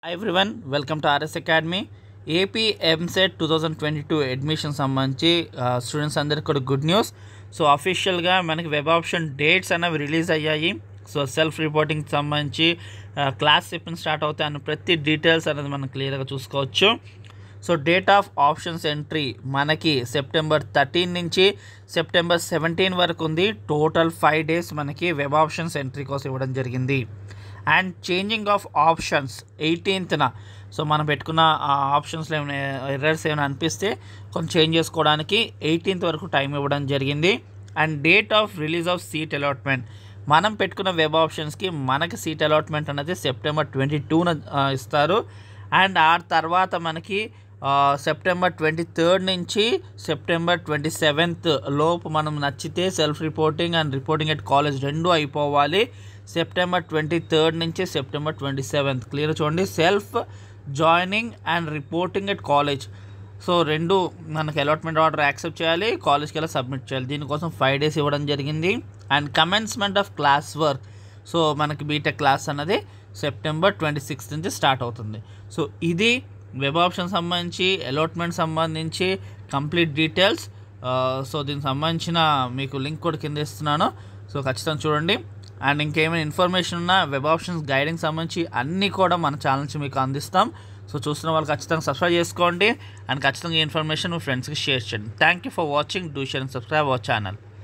everyone welcome to RS Academy AP EAMCET two thousand twenty two admission సంబంధించి students అందరికీ కూడా good news so అఫీషియల్గా మనకి web option dates అనేవి release అయ్యాయి సో సెల్ఫ్ రిపోర్టింగ్ సంబంధించి క్లాస్ ఎప్పుడు స్టార్ట్ అవుతాయి అన్న ప్రతి డీటెయిల్స్ అనేది మనం క్లియర్గా చూసుకోవచ్చు so date of options entry మనకి సెప్టెంబర్ థర్టీన్ నుంచి సెప్టెంబర్ సెవెంటీన్ వరకు ఉంది టోటల్ ఫైవ్ డేస్ మనకి వెబ్ ఆప్షన్స్ ఎంట్రీ కోసం ఇవ్వడం జరిగింది and changing of options ఎయిటీన్త్న so మనం పెట్టుకున్న ఆప్షన్స్లో ఏమైనా ఎర్రర్స్ ఏమైనా అనిపిస్తే కొంచెం చేంజ్ చేసుకోవడానికి ఎయిటీన్త్ వరకు టైం ఇవ్వడం జరిగింది and date of release of seat allotment మనం పెట్టుకున్న వెబ్ ఆప్షన్స్కి మనకి సీట్ అలాట్మెంట్ అనేది సెప్టెంబర్ ట్వంటీ టూన ఇస్తారు అండ్ ఆ తర్వాత మనకి సెప్టెంబర్ ట్వంటీ థర్డ్ నుంచి సెప్టెంబర్ ట్వంటీ సెవెంత్ లోపు మనం నచ్చితే self reporting and reporting at college రెండు అయిపోవాలి సెప్టెంబర్ ట్వంటీ థర్డ్ నుంచి సెప్టెంబర్ ట్వంటీ సెవెంత్ క్లియర్ చూడండి self joining and reporting at college so రెండు మనకి అలాట్మెంట్ ఆర్డర్ యాక్సెప్ట్ చేయాలి కాలేజ్కి వెళ్ళి సబ్మిట్ చేయాలి దీనికోసం ఫైవ్ డేస్ ఇవ్వడం జరిగింది and commencement of class work so మనకి బీటెక్ క్లాస్ అన్నది సెప్టెంబర్ ట్వంటీ సిక్స్త్ నుంచి స్టార్ట్ అవుతుంది సో ఇది వెబ్ ఆప్షన్ సంబంధించి అలాట్మెంట్ సంబంధించి కంప్లీట్ డీటెయిల్స్ సో దీనికి సంబంధించిన మీకు లింక్ కూడా కింద ఇస్తున్నాను సో ఖచ్చితంగా చూడండి అండ్ ఇంకేమైనా ఇన్ఫర్మేషన్ ఉన్నా వెబ్ ఆప్షన్స్ గైడింగ్ సంబంధించి అన్నీ కూడా మన ఛానల్ నుంచి మీకు అందిస్తాం సో చూస్తున్న వాళ్ళు ఖచ్చితంగా సబ్స్క్రైబ్ చేసుకోండి అండ్ ఖచ్చితంగా ఈ ఇన్ఫర్మేషన్ మీ ఫ్రెండ్స్కి షేర్ చేయండి thank you for watching do share and subscribe our channel